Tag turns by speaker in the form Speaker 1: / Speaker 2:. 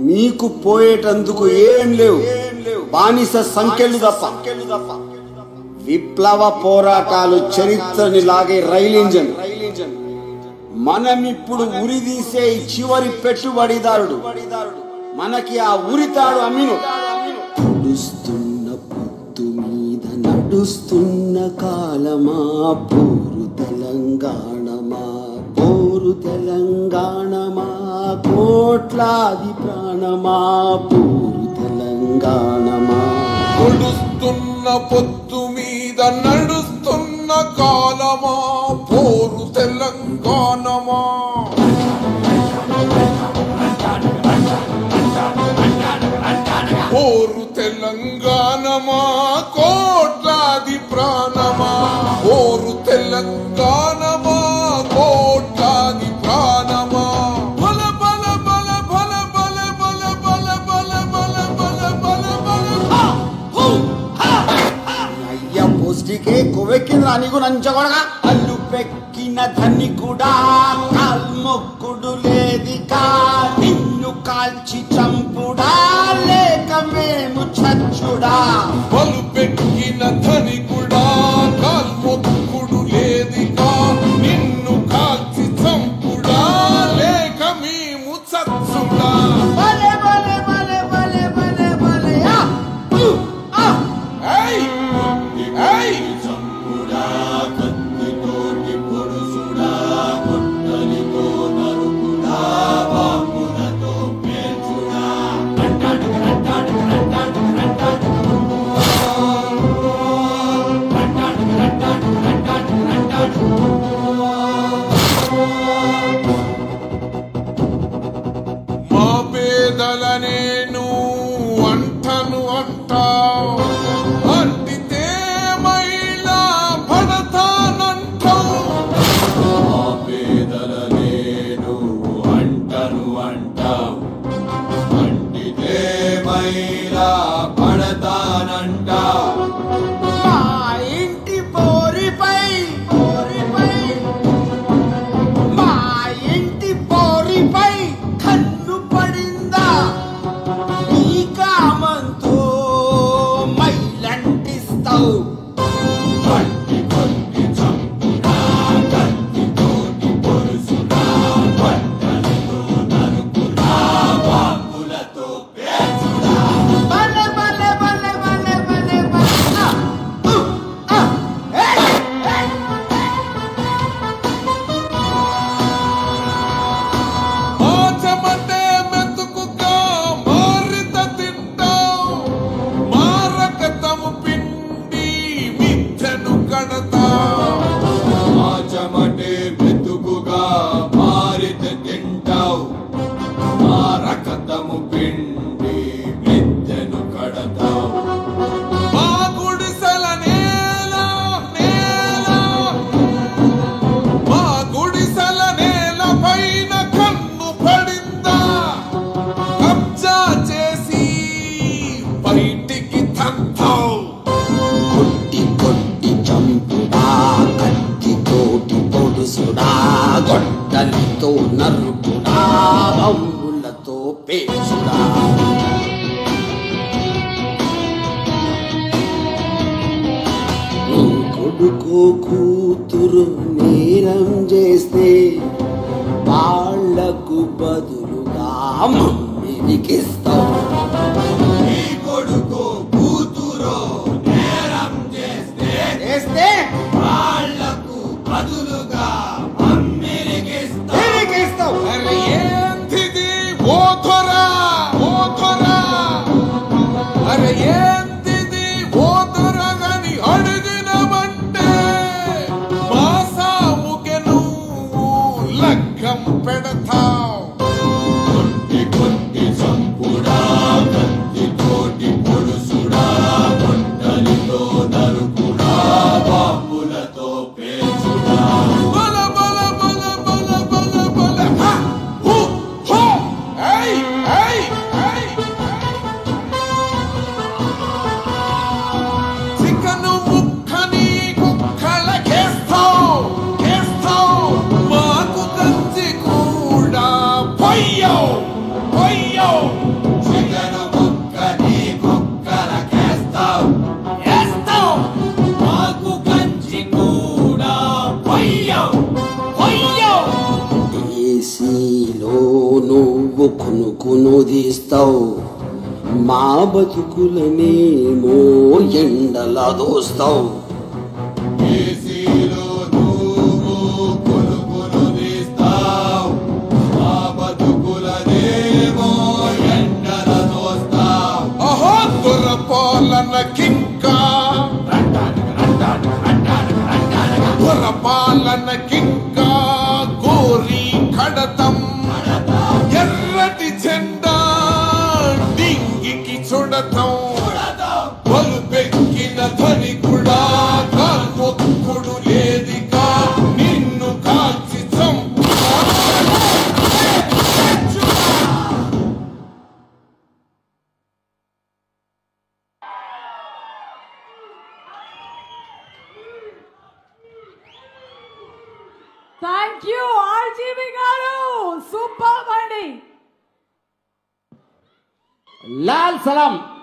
Speaker 1: మీకు పోయేటందుకు ఏం లేవు బానిస సంఖ్యలు తప్ప విప్లవ పోరాటాలు చరిత్రని లాగే రైలు ఇంజన్ మనం ఇప్పుడు ఉరిదీసే ఈ చివరి పెట్టుబడిదారుడు మనకి ఆ ఉరితాడు అమ్మిను నడుస్తున్న పొత్తు మీద నడుస్తున్న కాలమా పోరు తెలంగాణమా పోరు తెలంగాణమా కోట్లాది ప్రాణమా పోరు తెలంగాణమా
Speaker 2: పొడుస్తున్న పొత్తు మీద నడుస్తున్న కాలమా పోరు తెలంగాణమా పోరు తెలంగాణమా కోట్లాది ప్రాణమా పోరు తెలంగాణమా కోట్లాది ప్రాణమా బల బల బల బల బల బల బల బల బల బల బల బల
Speaker 1: అయ్య పోస్టికే కొవ్వెక్కింది రానికు నంచగొడగా అల్లు పెక్కిన ధనికుడా కాల్మొక్కుడు లేదికా నిన్ను కాల్చి చంపుడా లేక మేము చచ్చుడా
Speaker 2: బలు పెట్టిన ధనికుడా కాల్మొక్కుడు లేదిగా నిన్ను కాల్చి చంపుడా లేక మేము చచ్చుడా
Speaker 1: భలే భలే భలే భలే భలే భలే ఆ! ఊ! ఆ!
Speaker 2: ఏయ్ ఏయ్ మా పేదల నేను అంటను అంటావు అంటితే మైలా పడతానంటావు
Speaker 3: పేదల నేను అంటను అంటావు అంటితే మైలా పడతానంటావు
Speaker 1: మా ఇంటి పోరిపై పోరిపై మా ఇంటి పోరిపై కన్ను పడిందా నీ కామంతో మైలంటిస్తావు
Speaker 3: కంటి కొట్టి చంపుడా కత్తి తోటి పొరుసుడా బట్టలతో నరుకుడా బాంబులతో పేల్చుడా
Speaker 1: భలే భలే భలే భలే భలే భలే ఆ! ఊ! ఆ! ఏయ్! ఏయ్!
Speaker 2: మాచమంటే మెతుకుగా మారిత తింటావు మారకతము పిండి మిథ్యను కడతావు
Speaker 3: మాచమటే మెతుకుగా మారిత తింటావు మా రకతము పిండి మిద్దెను కడతావు
Speaker 2: మా గుడిసెల నేల నేల మా గుడిసెల నేల పైన కన్ను పడిందా కబ్జా చేసి బయటికి తంతావు
Speaker 1: కొట్టి కొట్టి చంపుడా కత్తి తోటి పొడుసుడా గొడ్డలితో నరుకుడా అంబులతో పేచుడా నీ కొడుకో కూతురు నేరం చేస్తే వాళ్లకు బదులుగా మమ్మినికిస్తావు
Speaker 3: నీ కొడుకు కూతురో నేరం చేస్తే
Speaker 1: చేస్తే
Speaker 3: వాళ్లకు బదులుగా అమ్మిరిగిస్తా
Speaker 1: తిరిగిస్తావు
Speaker 2: అరే ఏంటిది ఓధరా ఓధరా అరే ఏంటిది ఓధరా అని అడిగినమంటే మా సాముకే నువ్వు లగ్గం పెడతావు
Speaker 3: కొట్టి కొట్టి చంపుడా కత్తి తోటి పొడుసుడా గొడ్డలితో నరుకుడా బాంబులతో పేల్చుడా
Speaker 4: ఉడుకును తీస్తావు మా బతుకులనేమో ఎండలా దోస్తావు
Speaker 3: ఏసీలో నువ్వు కొలుకులు తీస్తావు మా బతుకులనేమో ఎండల తోస్తావు
Speaker 2: అహో దొరపాలన కింకా దొరపాలన కింకా గోరి కడతం ఎర్రటి జెండా డింగికి చుడతాం బలుపెక్కిన ధని కూడా కాకొక్కుడు లేదిగా నిన్ను కాల్చి చంపుతా
Speaker 5: థ్యాంక్ యూ ఆర్జీబీ గారు సూపర్ అండి
Speaker 1: లాల్ సలాం